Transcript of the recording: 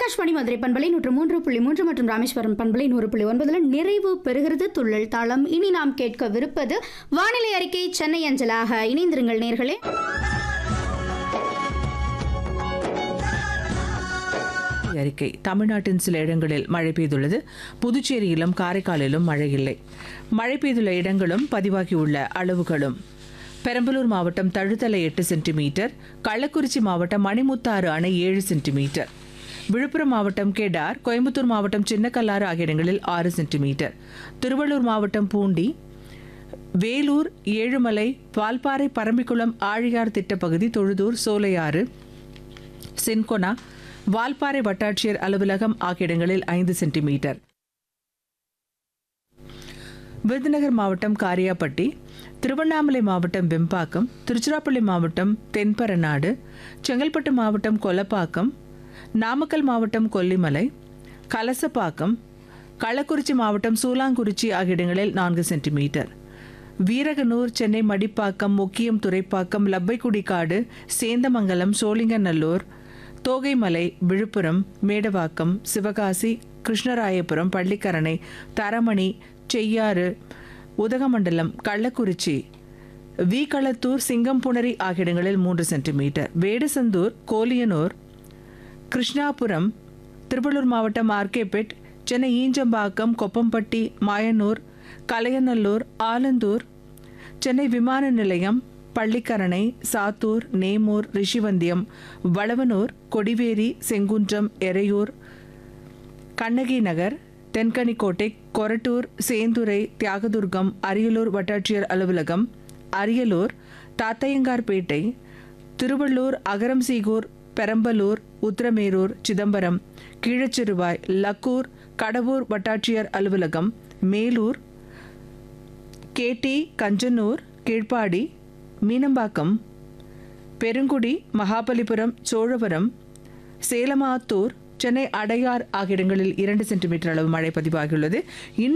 ஆகாஷ்வாணி மதுரை பண்பலை நூற்று மூன்று புள்ளி மூன்று மற்றும் ராமேஸ்வரம் பண்பலை நூறு புள்ளி ஒன்பதுல நிறைவு பெறுகிறது துள்ளல் தாளம் இனி நாம் கேட்கவிருப்பது வானிலை அறிக்கை சென்னை அஞ்சலாக இணைந்திருங்கள் நேர்களே அறிக்கை தமிழ்நாட்டின் சில இடங்களில் மழை பெய்துள்ளது புதுச்சேரியிலும் காரைக்காலிலும் மழை இல்லை மழை பெய்துள்ள இடங்களும் பதிவாகியுள்ள அளவுகளும் பெரம்பலூர் மாவட்டம் தழுத்தலை எட்டு சென்டிமீட்டர் கள்ளக்குறிச்சி மாவட்டம் மணிமுத்தாறு அணை ஏழு சென்டிமீட்டர் விழுப்புரம் மாவட்டம் கெடார் கோயம்புத்தூர் மாவட்டம் சின்னக்கல்லாறு ஆகிய இடங்களில் ஆறு சென்டிமீட்டர் திருவள்ளூர் மாவட்டம் பூண்டி வேலூர் ஏழுமலை வால்பாறை பரம்பிக்குளம் ஆழியார் திட்டப்பகுதி தொழுதூர் சோலையாறு சின்கொனா வால்பாறை வட்டாட்சியர் அலுவலகம் ஆகிய இடங்களில் ஐந்து சென்டிமீட்டர் விருதுநகர் மாவட்டம் காரியாப்பட்டி திருவண்ணாமலை மாவட்டம் வெம்பாக்கம் திருச்சிராப்பள்ளி மாவட்டம் தென்பரநாடு செங்கல்பட்டு மாவட்டம் கொலப்பாக்கம் நாமக்கல் மாவட்டம் கொல்லிமலை கலசப்பாக்கம் கள்ளக்குறிச்சி மாவட்டம் சூலாங்குறிச்சி ஆகிய இடங்களில் நான்கு சென்டிமீட்டர் வீரகனூர் சென்னை மடிப்பாக்கம் முக்கியம் துறைப்பாக்கம் லப்பைக்குடிக்காடு சேந்தமங்கலம் சோழிங்கநல்லூர் தோகைமலை விழுப்புரம் மேடவாக்கம் சிவகாசி கிருஷ்ணராயபுரம் பள்ளிக்கரணை தரமணி செய்யாறு உதகமண்டலம் கள்ளக்குறிச்சி வீகளத்தூர் சிங்கம்புணரி ஆகிய இடங்களில் மூன்று சென்டிமீட்டர் வேடசந்தூர் கோலியனூர் கிருஷ்ணாபுரம் திருவள்ளூர் மாவட்டம் ஆர்கேபேட் சென்னை ஈஞ்சம்பாக்கம் கொப்பம்பட்டி மாயனூர் கலையநல்லூர் ஆலந்தூர் சென்னை விமான நிலையம் பள்ளிக்கரணை சாத்தூர் நேமூர் ரிஷிவந்தியம் வளவனூர் கொடிவேரி செங்குன்றம் எறையூர் கண்ணகி நகர் தென்கனிக்கோட்டை கொரட்டூர் சேந்துரை தியாகதுர்கம் அரியலூர் வட்டாட்சியர் அலுவலகம் அரியலூர் தாத்தையங்கார்பேட்டை திருவள்ளூர் அகரம்சீகூர் பெரம்பலூர் உத்திரமேரூர் சிதம்பரம் கீழச்சிறுவாய் லக்கூர் கடவூர் வட்டாட்சியர் அலுவலகம் மேலூர் கேடி கஞ்சனூர் கீழ்ப்பாடி மீனம்பாக்கம் பெருங்குடி மகாபலிபுரம் சோழவரம் சேலமாத்தூர் சென்னை அடையார் ஆகிய இடங்களில் இரண்டு சென்டிமீட்டர் அளவு மழை பதிவாகியுள்ளது